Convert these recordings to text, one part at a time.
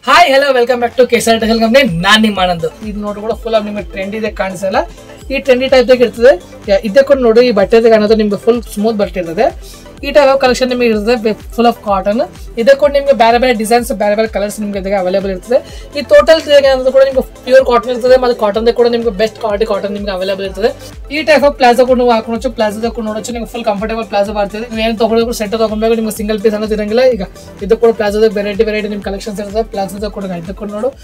hi hello welcome back to Kesar ಟೆಲ್ company ನಾನ್ ನಿಮ್ಮ ಆನಂದ್ ಇದು ನೋಡಿ ಕೂಡ ಫುಲ್ ಆಫ್ ನಿಮಗೆ ಟ್ರೆಂಡ್ ಇದೆ ಕಾಣಿಸಲ್ಲ ಈ ಟ್ರೆಂಡಿ ಟೈಪ್ ಇರ್ತದೆ ಯಾ- ಇದಕ್ಕೆ ನೋಡಿ ಈ ಬಟ್ಟೆ ಕಾಣೋದು ನಿಮ್ಗೆ ಫುಲ್ ಸ್ಮೂತ್ ಬಟ್ಟೆ ಇರ್ತದೆ ಈ ಟೈಪ್ ಆಫ್ ಕಲೆಕ್ಷನ್ ನಿಮಗೆ ಇರ್ತದೆ ಫುಲ್ ಆಫ್ ಕಾಟನ್ ಇದಕ್ಕೆ ನಿಮಗೆ ಬೇರೆ ಬೇರೆ ಡಿಸೈನ್ಸ್ ಬೇರೆ ಬೇರೆ ಕಲರ್ಸ್ ನಿಮಗೆ ಇದಕ್ಕೆ ಅವೈಲೇಬಲ್ ಇರ್ತದೆ ಈ ಟೋಟಲ್ ಅನ್ನೋದು ಕೂಡ ನಿಮ್ಗೆ ಪ್ಯೂರ್ ಕಾಟನ್ ಇರ್ತದೆ ಮತ್ತು ಕಾಟನ್ ಕೂಡ ನಿಮ್ಗೆ ಬೆಸ್ಟ್ ಕ್ವಾಲಿಟಿ ಕಾಟನ್ ನಿಮ್ಗೆ ಅವೈಲೇಬಲ್ ಇರ್ತದೆ ಈ ಟೈಪ್ ಆಫ್ ಪ್ಲಾಜೋ ಕೂಡ ನೀವು ಹಾಕೊಳచ్చు ಪ್ಲಾಜೋ ಕೂಡ ನೋಡೋచ్చు ನಿಮ್ಗೆ ಫುಲ್ ಕಂಫರ್ಟೇಬಲ್ ಪ್ಲಾಜೋ ಬರ್ತದೆ ನೀವು ಏನು ತಗೊಳ್ಳೋದು ಸೆಟ್ ತಗೊಬೇಕು ನಿಮ್ಗೆ ಸಿಂಗಲ್ ಪೀಸ್ ಅನ್ನೋದು ಇರಂಗಿಲ್ಲ ಈಗ ಇದು ಕೂಡ ಪ್ಲಾಜೋದ ವೆರೈಟಿ ವೆರೈಟಿ ನಿಮ್ ಕಲೆಕ್ಷನ್ಸ್ ಇರ್ತದೆ ಪ್ಲಾಜೋದ ಕೂಡ ಇದು ಕೂಡ ನೋಡು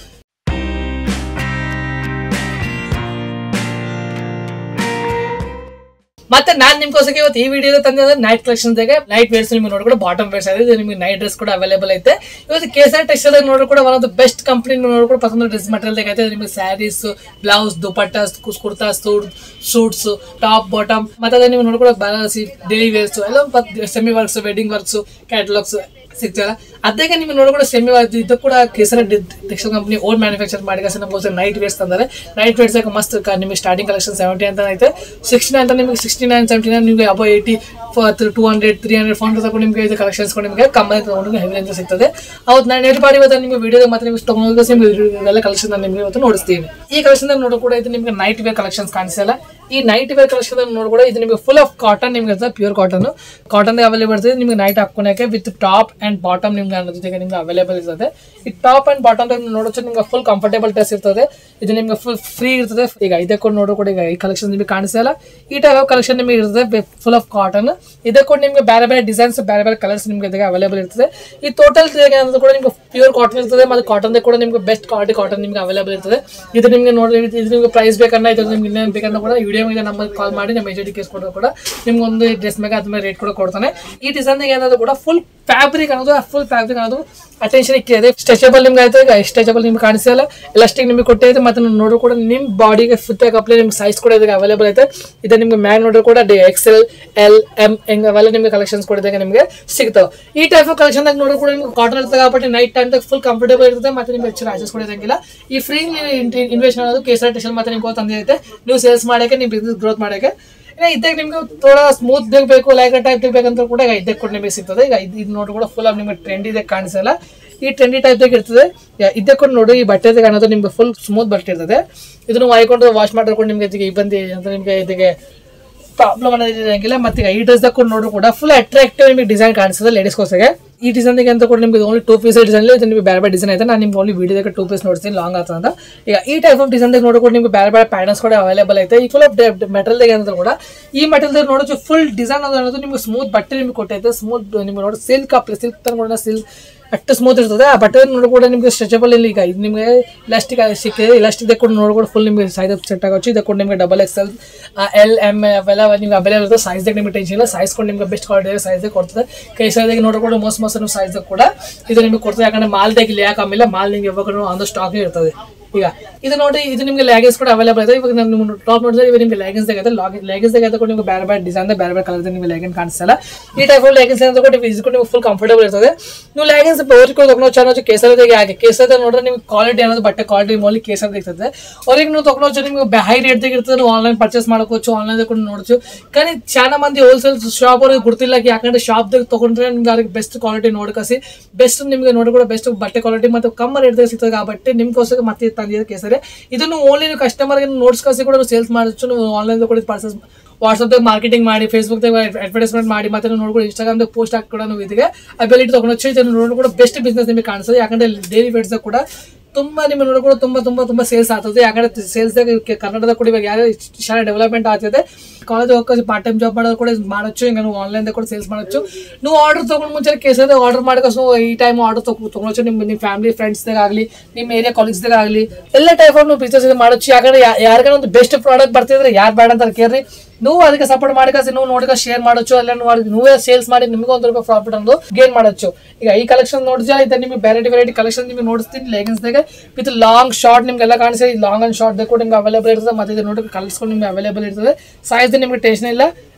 ಮತ್ತೆ ನಾನ್ ನಿಮ್ಗೋಸ್ಕರ ಇವತ್ತು ಈ ವಿಡಿಯೋ ತಂದಿದ್ದೆ ನೈಟ್ ಕಲೆಕ್ಷನ್ ನೈಟ್ ವೇರ್ಸ್ ನಿಮ್ಗೆ ನೋಡಿ ಕೂಡ ಬಾಟಮ್ ವೇರ್ಸ್ ಇದೆ ನಿಮಗೆ ನೈಟ್ ಡ್ರೆಸ್ ಕೂಡ ಅವೈಲೇಬಲ್ ಐತೆ ಇವತ್ತು ಕೇಸರ್ ಟೆಕ್ಸ್ಟೈಲ್ ನೋಡಿ ಕೂಡ one of the best company ನೋಡಿ ಕೂಡ ಪಸಂದ್ ಡ್ರೆಸ್ ಮಟೀರಿಯಲ್ ಐತೆ ನಿಮಗೆ saris blouse dupattas kurta suit suits top bottom ಮತ್ತೆ ಅದೇ ನೀವು ನೋಡ್ಕೊಳ್ಳೋ ಬನಾರಸಿ ಡೈಲಿ ವೇರ್ಸ್ ಎಲ್ಲ semi works wedding works catalogues ಸಿಗ್ತಲ್ಲ ಅದಕ್ಕೆ ನಿಮ್ಗೆ ನೋಡ್ಕೊಂಡು ಸೆಮಿ ಇದು ಕೂಡ Kesar textile company own manufacture ಮಾಡಿ ನಮಗೋಸ್ಕರ ನೈಟ್ ವೇರ್ಸ್ ತಂದರೆ ನೈಟ್ ವೇರ್ಸ್ ಮಸ್ತ್ ಕ- ನಿಮಗೆ ಸ್ಟಾರ್ಟಿಂಗ್ ಕಲೆಕ್ಷನ್ ಸೆವೆಂಟಿ ಅಂತ ಐತೆ ಸಿಕ್ಸ್ಟಿ ಅಂತ ನಿಮಗೆ ಸಿಕ್ಸ್ಟಿ ನೈನ್ ಸೆವೆಂಟಿ ನೈನ್ ನಿಮಗೆ above eighty two hundred three hundred phone ತಗೊಂಡು ನಿಮಗೆ ಇದು ಕಲೆಕ್ಷನ್ಸ್ ನಿಮಗೆ ಕಮ್ಮಿ ತಗೊಂಡು ಹೆವಿ ಅಂತ ಸಿಗ್ತದೆ ಅವತ್ತು ನಾನು ನೇಟ್ ಮಾಡಿ ಇವತ್ತು ನಿಮಗೆ ವಿಡಿಯೋ ಮತ್ತೆ ನಿಮಗೆ ತಗೊಂಡು ಎಲ್ಲ ಕಲೆಕ್ಷನ್ ನಾನು ನಿಮಗೆ ಇವತ್ತು ನೋಡಿಸ್ತೀನಿ ಈ ಕಲೆಕ್ಷನ್ ನೋಡೋ ಕೂಡ ಇದು ನಿಮಗೆ ನೈಟ್ ವೇರ್ ಕಲೆಕ್ಷನ್ಸ್ ಕಾಣಿಸಲ್ಲ ಈ ನೈಟ್ ವೇರ್ ಕಲೆಕ್ಷನ್ ನೋಡಿ ಕೂಡ ಇದು ನಿಮಗೆ ಫುಲ್ ಆಫ್ ಕಾಟನ್ ನಿಮ್ಗೆ ಇರ್ತದೆ ಪ್ಯೂರ್ ಕಾಟನ್ ಕಾಟನ್ ಅವೈಲೇಬಲ್ ಇರ್ತದೆ ನಿಮಗೆ ನೈಟ್ ಹಾಕೊಳಕ್ಕೆ ವಿತ್ ಟಾಪ್ ಅಂಡ್ ಬಾಟಮ್ ನಿಮ್ಗೆ ಅನ್ನೋ ಜೊತೆಗೆ ನಿಮ್ಗೆ ಅವೈಲೇಬಲ್ ಇರ್ತದೆ ಈ ಟಾಪ್ ಅಂಡ್ ಬಾಟಮ್ ನೋಡೋச்சு ನಿಮ್ಗೆ ಫುಲ್ ಕಂಫರ್ಟೇಬಲ್ ಡ್ರೆಸ್ ಇರ್ತದೆ ಇದು ನಿಮ್ಗೆ ಫುಲ್ ಫ್ರೀ ಇರ್ತದೆ ಈಗ ಇದಕ್ಕೆ ನೋಡೋ ಕೂಡ ಈಗ ಈ ಕಲೆಕ್ಷನ್ ನಿಮಗೆ ಕಾಣಿಸಲ್ಲ ಈ ಟೈಪ್ ಆಫ್ ಕಲೆಕ್ಷನ್ ನಿಮಗೆ ಇರ್ತದೆ ಫುಲ್ ಆಫ್ ಕಾಟನ್ ಇದಕ್ಕೆ ನಿಮ್ಗೆ ಬೇರೆ ಬೇರೆ ಡಿಸೈನ್ಸ್ ಬೇರೆ ಬೇರೆ ಕಲರ್ಸ್ ನಿಮ್ಗೆ ಇದಕ್ಕೆ ಅವೈಲೇಬಲ್ ಇರ್ತದೆ ಈ ಟೋಟಲ್ ಅನ್ನೋದು ಕೂಡ ನಿಮ್ಗೆ ಪ್ಯೂರ್ ಕಾಟನ್ ಇರ್ತದೆ ಮತ್ತು ಕಾಟನ್ ಕೂಡ ನಿಮ್ಗೆ ಬೆಸ್ಟ್ ಕ್ವಾಲಿಟಿ ಕಾಟನ್ ನಿಮ್ಗೆ ಅವೈಲೇಬಲ್ ಇರ್ತದೆ ಇದು ನಿಮ್ಗೆ ನೋಡಿ ಇದು ನಿಮ್ಗೆ ಪ್ರೈಸ್ ಬೇಕನ್ನ ಇದು ನಿಮ್ಗೆ ಇನ್ನೇನು ಬೇಕನ್ನ ಕೂಡ ವಿಡಿಯೋ ಮೇಲೆ ನಮಗೆ ಕಾಲ್ ಮಾಡಿ ನಮ್ಮ ಏಜೆಂಟ್ ಕೇಸ್ ಕೊಡೋದು ಕೂಡ ನಿಮ್ಗೆ ಒಂದು ಡ್ರೆಸ್ ಮೇಲೆ ಅದ್ರ ರೇಟ್ ಕೂಡ ಕೊಡ್ತಾನೆ ಈ ಡಿಸೈನ್ ಏನಾದ್ರು ಕೂಡ ಫುಲ್ ಫ್ಯಾಬ್ರಿಕ್ ಅನ್ನೋದು ಫುಲ್ ಫ್ಯಾಬ್ರಿಕ್ ಅನ್ನೋದು ಅಟೆನ್ಷನ್ ಇಕ್ಕಿದೆ ಸ್ಟ್ರೆಚಬಲ್ ನಿಮ್ಗೆ ಆಯ್ತು ಈಗ ಸ್ಟ್ರೆಚಬಲ್ ನಿಮ್ಗೆ ಕಾಣಿಸಲ್ಲ ಎಲಾಸ್ಟಿಕ್ ನಿಮಗೆ ಕೊಟ್ಟಿದೆ ಮತ್ತೆ ನೀವು ನೋಡೋ ಕೂಡ ನಿಮ್ಮ ಬಾಡಿಗೆ ಫಿಟ್ ಆಗಪ್ಲೆ ನಿಮ್ಗೆ ಸೈಜ್ ಕೂಡ ಇದಕ್ಕೆ ಅವೈಲೇಬಲ್ ಐತೆ ಇದು ನಿಮ್ಗೆ ಮ್ಯಾಗ್ ನೋಡೋ ಕೂಡ ಎಕ್ಸೆಲ್ ಎಲ್ ಎಮ್ ಹೆಂಗ್ ಅವೆಲ್ಲ ನಿಮ್ಗೆ ಕಲೆಕ್ಷನ್ಸ್ ಕೊಡಿದಾಗ ನಿಮಗೆ ಸಿಗ್ತಾವೆ ಈ ಟೈಪ್ ಆಫ್ ಕಲೆಕ್ಷನ್ ನೋಡೋ ಕೂಡ ನಿಮ್ಗೆ ಕಾಟನ್ ಇರ್ತದೆ కాబట్టి ನೈಟ್ ಟೈಮ್ ಫುಲ್ ಕಂಫರ್ಟೇಬಲ್ ಇರುತ್ತೆ ಮತ್ತೆ ನಿಮ್ಗೆ ಹೆಚ್ಚು ರಾಜಸ್ ಕೂಡ ಇರಂಗಿಲ್ಲ ಈ ಫ್ರೀ ಇನ್ವೆಸ್ಟ್ ಅನ್ನೋದು ಕೇಸರ್ ಟೆಷನ್ ಮತ್ತೆ ನಿಮ್ಗೆ ತಂದೆ ಐತೆ ನೀವು ಸೇಲ್ಸ್ ಮಾಡೋಕೆ ನೀವು ಬಿಸ್ನೆಸ್ ಗ್ರೋತ್ ಮಾಡೋಕೆ ಇನ್ನ ಇದ್ದಾಗ ನಿಮ್ಗೆ ಥೋಡಾ ಸ್ಮೂತ್ ಬೇಕು ಲೈಕ್ ಟೈಪ್ ಬೇಕಂತ ಕೂಡ ಈಗ ಇದಕ್ಕೆ ಕೂಡ ನಿಮಗೆ ಸಿಗ್ತದೆ ಈಗ ಇದು ಇದು ನೋಡಿ ಕೂಡ ಫುಲ್ ಆಫ್ ನಿಮಗೆ ಟ್ರೆಂಡ್ ಇದೆ ಕಾಣಿಸಲ್ಲ ಈ ಟ್ರೆಂಡಿ ಟೈಪ್ ಇರ್ತದೆ ಯಾ- ಇದಕ್ಕೆ ಕೂಡ ನೋಡಿ ಈ ಬಟ್ಟೆ ಕಾಣೋದು ನಿಮ್ಗೆ ಫುಲ್ ಸ್ಮೂತ್ ಬಟ್ಟೆ ಇರ್ತದೆ ಇದನ್ನು ವಾಯ್ಕೊಂಡು ವಾಶ್ ಮಾಡ್ಕೊಂಡು ನಿಮ್ಗೆ ಇದಕ್ಕೆ ಇಬ್ಬಂದಿ ಅಂತ ನಿಮ್ಗೆ ಇದಕ್ಕೆ ಪ್ರಾಬ್ಲಮ್ ಅನ್ನೋದು ಇರಂಗಿಲ್ಲ ಮತ್ತೆ ಈಗ ಈ ಡ್ರೆಸ್ ಕೂಡ ನೋಡ್ರು ಕೂಡ ಫುಲ್ ಅಟ್ರಾಕ್ಟಿವ್ ನಿಮಗೆ ಡಿಸೈನ್ ಕಾಣಿಸ್ತದೆ ಲೇಡೀಸ್ಗೋಸ್ಕರ ಈ ಡಿಸೈನ್ ಅಂತ ಕೂಡ ನಿಮಗೆ ಓನ್ಲಿ ಟೂ ಪೀಸ್ ಡಿಸೈನ್ ಇದು ನಿಮಗೆ ಬೇರೆ ಬೇರೆ ಡಿಸೈನ್ ಐತೆ ನಾನು ನಿಮ್ಗೆ ಓನ್ಲಿ ವಿಡಿಯೋದಾಗ ಟೂ ಪೀಸ್ ನೋಡ್ತೀನಿ ಲಾಂಗ್ ಆಗ್ತದೆ ಅಂತ ಈಗ ಈ ಟೈಪ್ ಆಫ್ ಡಿಸೈನ್ ನೋಡೋ ಕೂಡ ನಿಮಗೆ ಬೇರೆ ಬೇರೆ ಪ್ಯಾಟರ್ನ್ಸ್ ಕೂಡ ಅವೈಲೇಬಲ್ ಐತೆ ಈ ಫುಲ್ ಆಫ್ ಮೆಟಲ್ದಾಗ ಏನಂದ್ರೆ ಕೂಡ ಈ ಮೆಟಲ್ದಾಗ ನೋಡೋದು ಫುಲ್ ಡಿಸೈನ್ ಅನ್ನೋದು ನಿಮಗೆ ಸ್ಮೂತ್ ಬಟ್ಟೆ ನಿಮಗೆ ಕೊಟ್ಟೈತೆ ಸ್ಮೂತ್ ನಿಮಗೆ ನೋಡಿ ಸಿಲ್ಕ್ ಅಪ್ ಸಿಲ್ಕ್ ತಗೊಂಡ ಸಿಲ್ಕ್ ಅಷ್ಟು ಸ್ಮೂತ್ ಇರ್ತದೆ ಆ ಬಟ್ಟೆ ನೋಡಿ ಕೂಡ ನಿಮಗೆ ಸ್ಟ್ರೆಚಬಲ್ ಇಲ್ಲಿ ಈಗ ಇದು ನಿಮಗೆ ಇಲಾಸ್ಟಿಕ್ ಸಿಕ್ಕಿದೆ ಇಲಾಸ್ಟಿಕ್ ಕೂಡ ನೋಡಿ ಕೂಡ ಫುಲ್ ನಿಮಗೆ ಸೈಜ್ ಸೆಟ್ ಆಗೋச்சு ಇದಕ್ಕೆ ಕೂಡ ನಿಮಗೆ double X L L M ಅವೆಲ್ಲ ನಿಮ್ಗೆ ಅವೈಲೇಬಲ್ ಇರ್ತದೆ ಸೈಜ್ದಾಗ ನಿಮಗೆ ಟೆನ್ಷನ್ ಇಲ್ಲ ಸೈಜ್ ಕೂಡ ನಿಮಗೆ ಬೆಸ್ಟ್ ಕ್ವಾಲಿಟಿ ಸೈಜ್ ಕೊಡ್ತದೆ ಕೈ ಸೈಜ್ದಾಗ ನೋಡ್ಕೊಂಡು ಮೋಸ ಮೋಸ ನೀವು ಸೈಜ್ ಕೂಡ ಇದು ನಿಮಗೆ ಕೊಡ್ತದೆ ಯಾಕಂದ್ರೆ ಮಾಲ್ದಾಗ ಇಲ್ಲಿ ಯಾಕೆ ಆಮೇಲೆ ಮಾಲ್ ನಿಮ್ಗೆ ಯಾವಾಗ ಆನ್ ದ ಸ್ಟಾಕ್ ಇರ್ತದೆ ಈಗ ಇದು ನೋಡಿ ಇದು ನಿಮಗೆ ಲ್ಯಾಗೇಜ್ ಕೂಡ ಅವೈಲೇಬಲ್ ಇದೆ ಇವಾಗ ನಾನು ನಿಮ್ಮ ಟಾಪ್ ನೋಡಿದ್ರೆ ಇವಾಗ ನಿಮಗೆ ಲ್ಯಾಗೇಜ್ ಇದೆ ಲ್ಯಾಗೇಜ್ ದಾಗ ಕೂಡ ನಿಮಗೆ ಬೇರೆ ಬೇರೆ ಡಿಸೈನ್ ಬೇರೆ ಬೇರೆ ಕಲರ್ ನಿಮಗೆ ಲ್ಯಾಗಿನ್ ಕಾಣಿಸಲ್ಲ ಈ ಟೈಪ್ ಆಫ್ ಲ್ಯಾಗಿನ್ಸ್ ಅಂತ ಕೂಡ ಇದು ಕೂಡ ನಿಮಗೆ ಫುಲ್ ಕಂಫರ್ಟಬಲ್ ಇರ್ತದೆ ನೀವು ಲ್ಯಾಗಿನ್ಸ್ ಬೋರ್ ಕೂಡ ತಗೊಂಡು ಚೆನ್ನಾಗಿ ಕೇಸರದಾಗೆ ಹಾಗೆ ಕೇಸರದ ನೋಡಿದ್ರೆ ನಿಮಗೆ ಕ್ವಾಲಿಟಿ ಅನ್ನೋದು ಬಟ್ಟೆ ಕ್ವಾಲಿಟಿ ಮೌಲಿ ಕೇಸರದ ಇರ್ತದೆ ಅವ್ರಿಗೆ ನೀವು ತಗೊಂಡು ನಿಮಗೆ ಹೈ ರೇಟ್ದಾಗ ಇರ್ತದೆ ನೀವು ಆನ್ಲೈನ್ ಪರ್ಚೇಸ್ ಮಾಡ್ಕೋవచ్చు ಆನ್ಲೈನ್ ಕೂಡ ನೋಡచ్చు కానీ చాలా మంది హోల్సేల్ షాప్ ಅವ್ರಿಗೆ ಗುರ್ತಿಲ್ಲ ಯಾಕಂದ್ರೆ ಶಾಪ್ದಾಗ ತಗೊಂಡ್ರೆ ನಿಮ್ಗೆ ಅವ್ರಿಗೆ ಬೆಸ್ಟ್ ಕ್ವಾಲಿಟಿ ನೋಡ್ಕಸಿ ಬೆಸ್ಟ್ ನಿಮ್ಗೆ ನೋಡಿ ಕೂಡ ಬೆಸ್ಟ್ ಬಟ್ಟೆ ಕ್ವಾಲಿಟಿ ಮತ್ತು ಕಮ್ಮಿ ರೇಟ್ದಾಗ ಸಿಗ್ತದೆ కాబట్టి ನಿಮ್ಗೋಸ್ಕರ ಮತ್ತೆ ತಂದಿದ್ದು ಕೇಸರಿ ಇದನ್ನು ಓನ್ಲಿ ನೀವು ಕಸ್ಟಮರ್ಗೆ ನೋಡ್ಸ್ಕಸಿ ಕೂಡ ಸೇಲ್ಸ್ ಮಾಡచ్చు ನೀವು ಆನ್ಲೈನ್ ಕೂಡ ಪರ್ಚೇಸ್ ವಾಟ್ಸಪ್ದಾಗ ಮಾರ್ಕೆಟಿಂಗ್ ಮಾಡಿ ಫೇಸ್ಬುಕ್ದಾಗ ಅಡ್ವರ್ಟೈಸ್ಮೆಂಟ್ ಮಾಡಿ ಮತ್ತೆ ನೀವು ನೋಡ್ಕೊಂಡು ಇನ್ಸ್ಟಾಗ್ರಾಮ್ದಾಗ ಪೋಸ್ಟ್ ಹಾಕಿ ಕೂಡ ನೀವು ಇದಕ್ಕೆ ಅಬಿಲಿಟಿ ತಗೊಂಡೊಚ್ಚು ಇದನ್ನು ನೋಡಿ ಕೂಡ ಬೆಸ್ಟ್ ಬಿಸ್ನೆಸ್ ನಿಮಗೆ ಕಾಣಿಸ್ತದೆ ಯಾಕಂದ್ರೆ ಡೈಲಿ ವೇಟ್ಸ್ದಾಗ ಕೂಡ ತುಂಬಾ ನಿಮ್ಮ ನೋಡ್ಕೊಂಡು ತುಂಬಾ ತುಂಬಾ ತುಂಬಾ ಸೇಲ್ಸ್ ಆಗ್ತದೆ ಯಾಕಂದ್ರೆ ಸೇಲ್ಸ್ದಾಗ ಕನ್ನಡದ ಕೂಡ ಇವಾಗ ಯಾರು ಶಾಲೆ ಡೆವಲಪ್ಮೆಂಟ್ ಆಗ್ತಿದೆ ಕಾಲೇಜ್ ಹೋಗಿ ಪಾರ್ಟ್ ಟೈಮ್ ಜಾಬ್ ಮಾಡೋದು ಕೂಡ ಮಾಡచ్చు ಈಗ ನೀವು ಆನ್ಲೈನ್ ಕೂಡ ಸೇಲ್ಸ್ ಮಾಡచ్చు ನೀವು ಆರ್ಡರ್ ತಗೊಂಡು ಮುಂಚೆ ಕೇಸದ ಆರ್ಡರ್ ಮಾಡ್ಕೊ ಈ ಟೈಮ್ ಆರ್ಡರ್ ತಗೊಳచ్చు ನಿಮ್ಮ ನಿಮ್ಮ ಫ್ಯಾಮಿಲಿ ಫ್ರೆಂಡ್ಸ್ದಾಗ ಆಗಲಿ ನಿಮ್ಮ ಏರಿಯಾ ಕಾಲೇಜ್ದಾಗ ಆಗಲಿ ಎಲ್ಲ ಟೈಪ್ ಆಫ್ ನೀವು ಬಿಸ್ನೆಸ್ ಮಾಡచ్చు ಯಾಕಂದ್ರೆ ಯಾರಿಗಾರ ಒಂದು ಬೆಸ್ಟ್ ಪ್ರಾಡಕ್ಟ್ ಬರ್ತಿದ್ರೆ ಯಾರು ಬೇಡ ಅಂತ ಕೇಳ್ರಿ ನೀವು ಅದಕ್ಕೆ ಸಪೋರ್ಟ್ ಮಾಡಿಕಸಿ ನೀವು ನೋಡಿಕ ಶೇರ್ ಮಾಡచ్చు ಅಲ್ಲ ನೋಡಿ ನೀವೇ ಸೇಲ್ಸ್ ಮಾಡಿ ನಿಮಗೆ ಒಂದು ರೂಪಾಯಿ ಪ್ರಾಫಿಟ್ ಅನ್ನೋದು ಗೇನ್ ಮಾಡచ్చు ಈಗ ಈ ಕಲೆಕ್ಷನ್ ನೋಡಿದ್ರೆ ಇದು ನಿಮಗೆ ವೆರೈಟಿ ವೆರೈಟಿ ಕಲೆಕ್ಷನ್ ನಿಮಗೆ ನೋಡಿಸ್ತೀನಿ ಲೆಗಿನ್ಸ್ದಾಗ ವಿತ್ ಲಾಂಗ್ ಶಾರ್ಟ್ ನಿಮ್ಗೆ ಎಲ್ಲ ಕಾಣಿಸಿ ಲಾಂಗ್ ಅಂಡ್ ಶಾರ್ಟ್ ಕೂಡ ನಿಮ್ಗೆ ಅವೈಲೇಬಲ್ ಇರ್ತದೆ ಮತ್ತೆ ಇದು ನೋಡಿ ಕಲರ್ಸ್ಕೊಂಡು ನಿಮ್ಗೆ ಅವೈಲೇಬಲ್ ಇರ್ತದೆ ಸೈಜ್ ನಿಮ್ಗೆ ಟೆನ್ಷನ್ ಇಲ್ಲ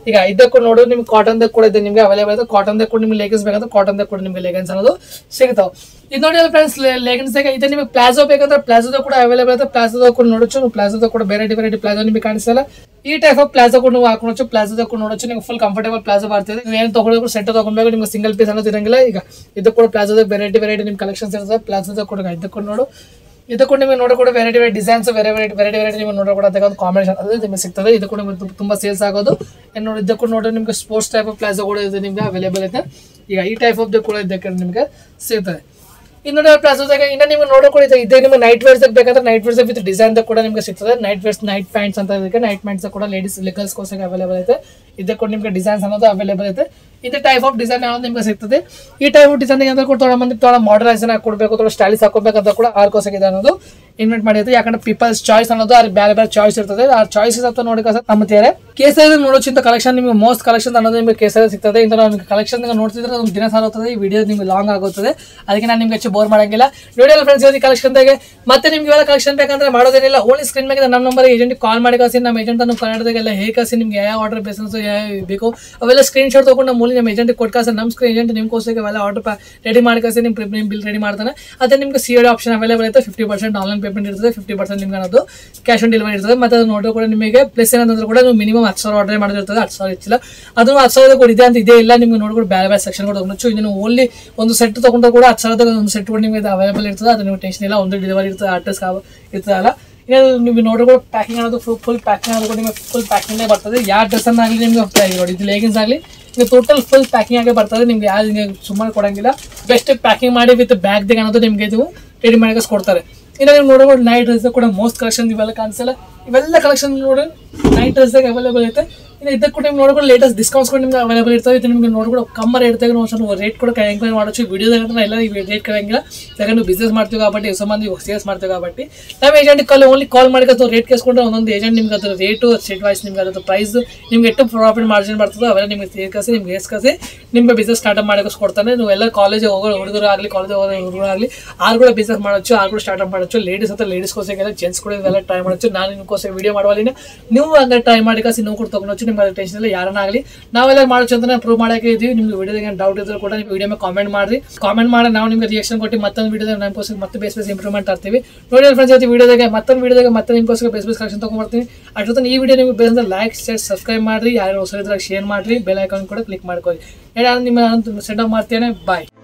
ಈಗ ಇದಕ್ಕೂ ನೋಡು ನಿಮ್ಗೆ ಕಾಟನ್ ಕೂಡ ಇದೆ ನಿಮ್ಗೆ ಅವೈಲೇಬಲ್ ಇದೆ ಕಾಟನ್ ಕೂಡ ನಿಮ್ಗೆ ಲೆಗಿನ್ಸ್ ಬೇಕಂದ್ರೆ ಕಾಟನ್ ಕೂಡ ನಿಮ್ಗೆ ಲೆಗಿನ್ಸ್ ಅನ್ನೋದು ಸಿಗ್ತಾವೆ ಇದು ನೋಡಿ ಫ್ರೆಂಡ್ಸ್ ಲೆಗಿನ್ಸ್ ಇದೆ ನಿಮಗೆ ಪ್ಲಾಜೋ ಬೇಕಂದ್ರೆ ಪ್ಲಾಜೋದ ಕೂಡ ಅವೈಲೇಬಲ್ ಇದೆ ಪ್ಲಾಜೋದ ಕೂಡ ನೋಡೋಚು ಪ್ಲಾಜೋದ ಕೂಡ ವೆರೈಟಿ ವೆರೈಟಿ ಪ್ಲಾಜೋ ನಿಮಗೆ ಕಾಣಿಸಲ್ಲ ಈ ಟೈಪ್ ಆಫ್ ಪ್ಲಾಜೋ ಕೂಡ ನೀವು ಹಾಕೊಳచ్చు ಪ್ಲಾಜೋದ ಕೂಡ ನೋಡೋಚು ನಿಮ್ಗೆ ಫುಲ್ ಕಂಫರ್ಟೇಬಲ್ ಪ್ಲಾಜೋ ಬರ್ತಿದೆ ನೀವು ಏನು ತಗೊಳ್ಳೋದು ಸೆಟ್ ತಗೊಳ್ಬೇಕು ನಿಮ್ಗೆ ಸಿಂಗಲ್ ಪೀಸ್ ಅನ್ನೋದು ಇರಂಗಿಲ್ಲ ಈಗ ಇದು ಕೂಡ ಪ್ಲಾಜೋದ ವೆರೈಟಿ ವೆರೈಟಿ ನಿಮ್ಮ ಕಲೆಕ್ಷನ್ಸ್ ಇರ್ತದೆ ಪ್ಲಾಜೋದ ಕೂಡ ಇದಕ್ಕೆ ಕೂಡ ನೋಡು ಇದು ಕೂಡ ನಿಮಗೆ ನೋಡೋ ಕೂಡ ವೆರೈಟಿ ವೆರೈಟಿ ಡಿಸೈನ್ಸ್ ಬೇರೆ ವೆರೈಟಿ ವೆರೈಟಿ ವೆರೈಟಿ ನಿಮಗೆ ನೋಡೋ ಕೂಡ ಅದಕ್ಕೆ ಒಂದು ಕಾಂಬಿನೇಷನ್ ಅದು ನಿಮಗೆ ಸಿಗ್ತದೆ ಇದು ಕೂಡ ನಿಮಗೆ ತು- ತುಂಬಾ ಸೇಲ್ಸ್ ಆಗೋದು ಏನು ನೋಡಿ ಇದಕ್ಕೂ ನೋಡಿ ನಿಮಗೆ ಸ್ಪೋರ್ಟ್ಸ್ ಟೈಪ್ ಆಫ್ ಪ್ಲಾಜೋ ಕೂಡ ಇದೆ ನಿಮಗೆ ಅವೈಲೇಬಲ್ ಇದೆ ಈಗ ಈ ಟೈಪ್ ಆಫ್ ಕೂಡ ಇದಕ್ಕೆ ನಿಮಗೆ ಸಿಗ್ತದೆ ಇನ್ನು ನೋಡಿ ಪ್ಲಾಜೋದಾಗ ಇನ್ನು ನಿಮ್ಗೆ ನೋಡೋ ಕೂಡ ಇದೆ ಇದೇ ನಿಮಗೆ ನೈಟ್ ವೇರ್ಸ್ ಬೇಕಂದ್ರೆ ನೈಟ್ ವೇರ್ಸ್ ವಿತ್ ಡಿಸೈನ್ ಕೂಡ ನಿಮಗೆ ಸಿಗ್ತದೆ ನೈಟ್ ವೇರ್ಸ್ ನೈಟ್ ಪ್ಯಾಂಟ್ಸ್ ಅಂತ ಇದಕ್ಕೆ ನೈಟ್ ಪ್ಯಾಂಟ್ಸ್ ಕೂಡ ಲೇಡೀಸ್ ಗೋಸ್ಕರ ಅವೈಲೇಬಲ್ ಐತೆ ಇದಕ್ಕೆ ಕೂಡ ನಿಮಗೆ ಡಿಸೈನ್ಸ್ ಅನ್ನೋದು ಅವೈಲೇಬಲ್ ಐತೆ ಇದು ಟೈಪ್ ಆಫ್ ಡಿಸೈನ್ ಅನ್ನೋದು ನಿಮಗೆ ಸಿಗ್ತದೆ ಈ ಟೈಪ್ ಆಫ್ ಡಿಸೈನ್ ಅಂದ್ರೆ ಕೂಡ ತೊಗೊಂಡು ಮಂದಿ ತೊಗೊಂಡು ಮಾಡರ್ನೈಸೇಷನ್ ಹಾಕೊಡ್ಬೇಕು ಅಥವಾ ಸ್ಟೈಲಿಸ್ ಹಾಕೋಬೇಕಂತ ಕೂಡ ಆರ್ಕೋಸಾಗಿದೆ ಅನ್ನೋದು ಇನ್ವೆಂಟ್ ಮಾಡಿರುತ್ತೆ ಯಾಕಂದ್ರೆ ಪೀಪಲ್ಸ್ ಚಾಯ್ಸ್ ಅನ್ನೋದು ಅವ್ರಿಗೆ ಬೇರೆ ಬೇರೆ ಚಾಯ್ಸ್ ಇರ್ತದೆ ಆ ಚಾಯ್ಸಸ್ ಅಂತ ನೋಡಿ ನಂಬುತ್ತಾರೆ ಕೇಸರಿ ನೋಡೋಚಿಂತ ಕಲೆಕ್ಷನ್ ನಿಮಗೆ ಮೋಸ್ಟ್ ಕಲೆಕ್ಷನ್ ಅನ್ನೋದು ನಿಮಗೆ ಕೇಸರಿ ಸಿಗ್ತದೆ ಇಂಥ ನಿಮಗೆ ಕಲೆಕ್ಷನ್ ನೋಡ್ತಿದ್ರೆ ಒಂದು ದಿನ ಸಾಲುತ್ತದೆ ಈ ವಿಡಿಯೋ ನಿಮಗೆ ಲಾಂಗ್ ಆಗುತ್ತದೆ ಅದಕ್ಕೆ ನಾನು ನಿಮ್ಗೆ ಹೆಚ್ಚು ಬೋರ್ ಮಾಡಂಗಿಲ್ಲ ವಿಡಿಯೋ ಫ್ರೆಂಡ್ಸ್ ಈ ಕಲೆಕ್ಷನ್ದಾಗೆ ಮತ್ತೆ ನಿಮ್ಗೆ ಇವೆಲ್ಲ ಕಲೆಕ್ಷನ್ ಬೇಕಂದ್ರೆ ಮಾಡೋದೇನಿಲ್ಲ ಓನ್ಲಿ ಸ್ಕ್ರೀನ್ ಮೇಲೆ ನಮ್ಮ ನಂಬರ್ ಏಜೆಂಟ್ ಕಾಲ್ ಮಾಡಿ ಕಳಿಸಿ ನಮ್ಮ ಏಜೆಂಟ್ ನಮ್ಮ ಕನ್ನಡದಾಗೆಲ್ಲ ಹೇಗೆ ಕಳಿಸಿ ನಿಮ್ಗೆ ಯಾವ ಆರ್ಡರ್ ಬೇಸನ್ಸ್ ಯಾವ ಬೇಕು ಅವೆಲ್ಲ ಸ್ಕ್ರೀನ್ ಶಾಟ್ ತೊಗೊಂಡು ನಮ್ಮ ಮೂಲಿ ನಮ್ಮ ಏಜೆಂಟ್ ಕೊಟ್ಟು ಕಳಿಸಿ ನಮ್ಮ ಸ್ಕ್ರೀನ್ ಏಜೆಂಟ್ ನಿಮ್ಗೋಸ್ಕರ ಅವೆಲ್ಲ ಆರ್ಡರ್ ರೆಡಿ ಮಾಡಿ ಕಳಿಸಿ ನಿಮ್ಮ ನಿಮ್ಮ ಬಿಲ್ ರೆಡಿ ಮಾಡ್ತಾನೆ ಅದೇ ನಿಮ್ಗೆ ಸಿ ಡಿ ಆಪ್ಷನ್ ಅವೈಲೇಬಲ್ ಐತೆ ಫಿಫ್ಟಿ ಪರ್ಸೆಂಟ್ ಆನ್ಲೈನ್ ಪೇಮೆಂಟ್ ಇರ್ತದೆ ಫಿಫ್ಟಿ ಪರ್ಸೆಂಟ್ ನಿಮ್ಗೆ ಅನ್ನೋದು ಕ್ಯಾಶ್ ಆನ್ ಡೆಲಿವರಿ ಇರ್ತದೆ ಮತ್ತೆ ಅದು ನೋಡೋ ಕೂಡ ನಿಮಗೆ ಪ್ಲಸ್ ಏನಂತಂದ್ರೆ ಕೂಡ ನೀವು ಮಿನಿಮಮ್ ಹತ್ತು ಸಾವಿರ ಆರ್ಡರ್ ಮಾಡಿರ್ತದೆ ಹತ್ತು ಸಾವಿರ ಇಚ್ಚಿಲ್ಲ ಅದು ಹತ್ತು ಸಾವಿರದ ಕೂಡ ಇದೆ ಅಂತ ಇದೆ ಇಲ್ಲ ನಿಮ್ಗೆ ನೋಡ್ಕೊಂಡು ಬೇರೆ ಬೇರೆ ಸೆಕ್ಷನ್ ಕೂಡ ತಗೊಂಡು ಇದನ್ನು ಓನ್ಲಿ ಒಂದು ಸೆಟ್ ತಗೊಂಡ್ರೆ ಕೂಡ ಹತ್ತು ಸಾವಿರದ ಒಂದು ಸೆಟ್ ಕೂಡ ನಿಮಗೆ ಅವೈಲೇಬಲ್ ಇರ್ತದೆ ಅದು ನೀವು ಟೆನ್ಷನ್ ಇಲ್ಲ ಒಂದು ಡೆಲಿವರಿ ಇರ್ತದೆ ಅಡ್ರೆಸ್ ಇರ್ತದಲ್ಲ ಇನ್ನು ನೀವು ನೋಡಿದ್ರೆ ಪ್ಯಾಕಿಂಗ್ ಅನ್ನೋದು ಫುಲ್ ಫುಲ್ ಪ್ಯಾಕಿಂಗ್ ಅನ್ನೋದು ಕೂಡ ನಿಮಗೆ ಫುಲ್ ಪ್ಯಾಕಿಂಗೇ ಬರ್ತದೆ ಯಾವ ಡ್ರೆಸ್ ಆಗಲಿ ನಿಮ್ಗೆ ನೋಡಿ ಇದು ಲೇಗಿನ್ಸ್ ಆಗಲಿ ಇದು ಟೋಟಲ್ ಫುಲ್ ಪ್ಯಾಕಿಂಗ್ ಆಗೇ ಬರ್ತದೆ ನಿಮ್ಗೆ ಯಾರು ನಿಮಗೆ ಸುಮ್ಮನೆ ಕೊಡಂಗಿಲ್ಲ ಬೆಸ್ಟ್ ಪ್ಯಾಕಿಂಗ್ ಮಾಡಿ ವಿತ್ ಬ್ಯಾಗ್ ದಾಗ ಅನ್ನೋದು ನಿಮಗೆ ಇದು ರೆಡಿ ಮಾಡಿ ಕೊಡ್ತಾರೆ ಇನ್ನು ನೀವು ನೋಡಬಹುದು ನೈಟ್ ಡ್ರೆಸ್ ಕೂಡ ಮೋಸ್ಟ್ ಕಲೆಕ್ಷನ್ ಇವೆಲ್ಲ ಕಾಣಿಸಲ್ಲ ಇವೆಲ್ಲ ಕಲೆಕ್ಷನ್ ನೋಡಿ ನೈಟ್ ಡ್ರೆಸ್ದಾಗ ಅವೈಲೇಬಲ್ ಐತೆ ಇನ್ನು ಇದಕ್ಕೆ ಕೂಡ ನಿಮ್ಗೆ ನೋಡ್ಕೊಂಡು ಲೇಟೆಸ್ಟ್ ಡಿಸ್ಕೌಂಟ್ಸ್ ಕೂಡ ನಿಮ್ಗೆ ಅವೈಲೇಬಲ್ ಇರ್ತವೆ ಇದು ನಿಮ್ಗೆ ನೋಡ್ಕೊಂಡು ಕಮ್ಮ ರೇಟ್ ತೆಗೆದು ನಾವು ಸ್ವಲ್ಪ ರೇಟ್ ಕೂಡ ಎಂಕ್ವೈರಿ ಮಾಡೋದು ವಿಡಿಯೋದಾಗ ಅಂದ್ರೆ ಎಲ್ಲ ರೇಟ್ ಕೇಳಂಗಿಲ್ಲ ಯಾಕಂದ್ರೆ ನಾವು ಬಿಸ್ನೆಸ್ ಮಾಡ್ತೀವಿ కాబట్టి ಹೊಸ ಮಂದಿ ಸೇಲ್ಸ್ ಮಾಡ್ತೀವಿ కాబట్టి ನಾವು ಏಜೆಂಟ್ ಕಾಲ್ ಓನ್ಲಿ ಕಾಲ್ ಮಾಡಿ ಅದು ರೇಟ್ ಕೇಸ್ಕೊಂಡ್ರೆ ಒಂದೊಂದು ಏಜೆಂಟ್ ನಿಮ್ಗೆ ಅದ್ರ ರೇಟು ಸ್ಟೇಟ್ ವೈಸ್ ನಿಮ್ಗೆ ಅದ್ರ ಪ್ರೈಸ್ ನಿಮ್ಗೆ ಎಷ್ಟು ಪ್ರಾಫಿಟ್ ಮಾರ್ಜಿನ್ ಬರ್ತದೋ ಅವೆಲ್ಲ ನಿಮ್ಗೆ ಸೇರ್ಕಸಿ ನಿಮ್ಗೆ ಏರ್ಸ್ಕಸಿ ನಿಮ್ಮ ಬಿಸ್ನೆಸ್ ಸ್ಟಾರ್ಟ್ ಮಾಡೋಕೆ ಕೊಡ್ತಾನೆ ನೀವು ಎಲ್ಲ ಕಾಲೇಜ್ ಹೋಗೋ ಹುಡುಗರು ಆಗಲಿ ಕಾಲೇಜ್ ಹೋಗೋ ಹುಡುಗರು ಆಗಲಿ ಆರು ಕೂಡ ಬಿಸ್ನೆಸ್ ಮಾಡೋచ్చు ಆರು ಕೂಡ ಸ್ಟಾರ್ಟ್ ಮಾಡೋచ్చు ಲೇಡೀಸ್ ಅಂತ ಲೇಡೀಸ್ಗೋಸ್ಕರ ಜೆಂಟ್ಸ್ ಕೂಡ ಇವೆಲ್ಲ ಟ್ರೈ ಮಾಡೋచ్చు ನಾನು ನಿಮ್ಗೋಸ್ಕರ ವಿಡಿಯೋ ಮಾಡುವಲ್ಲಿ ನೀವು ಹಂಗೆ ಟ್ರೈ ಮಾಡಿ ಕಸಿ ನೀವು ಕೂಡ ತೊಗೊಂಡೋಚ್ಚು ನಿಮ್ಗೆ ಅದು ಟೆನ್ಷನ್ ಇಲ್ಲ ಯಾರನ್ನಾಗಲಿ ನಾವೆಲ್ಲ ಮಾಡೋచ్చు ಅಂತ ಪ್ರೂವ್ ಮಾಡಕ್ಕೆ ಇದೀವಿ ನಿಮ್ಗೆ ವಿಡಿಯೋದಾಗ ಡೌಟ್ ಇದ್ರೆ ಕೂಡ ನೀವು ವಿಡಿಯೋ ಮೇಲೆ ಕಾಮೆಂಟ್ ಮಾಡಿ ಕಾಮೆಂಟ್ ಮಾಡಿ ನಾವು ನಿಮ್ಗೆ ರಿಯಾಕ್ಷನ್ ಕೊಟ್ಟು ಮತ್ತೊಂದು ವಿಡಿಯೋದಾಗ ನಮಗೋಸ್ಕರ ಮತ್ತೆ ಬೇಸ್ ಬೇಸ್ ಇಂಪ್ರೂವ್ಮೆಂಟ್ ತರ್ತೀವಿ ನೋಡಿ ಫ್ರೆಂಡ್ಸ್ ಇವತ್ತು ವಿಡಿಯೋದಾಗ ಮತ್ತೊಂದು ವಿಡಿಯೋದಾಗ ಮತ್ತೆ ನಿಮ್ಗೋಸ್ಕರ ಬೇಸ್ ಬೇಸ್ ಕಲೆಕ್ಷನ್ ತೊಗೊಂಡ್ಬರ್ತೀನಿ ಅಷ್ಟೊತ್ತು ಈ ವಿಡಿಯೋ ನಿಮ್ಗೆ ಬೇಸ್ ಲೈಕ್ ಶೇರ್ ಸಬ್ಸ್ಕ್ರೈಬ್ ಮಾಡಿರಿ ಯಾರು ಹೊಸ ಇದ್ರಾಗ ಶೇರ್ ಮಾಡಿರಿ ಬೆಲ್ ಐಕಾನ್ ಕೂಡ ಕ್ಲಿಕ್ ಮಾಡ್ಕೊಳ್ಳಿ ಹೇಳಿ ನಾನು ನಿಮ್ಮ ಸೆಂಡ್ ಆಫ್ ಮಾಡ್ತೇನೆ ಬಾಯ್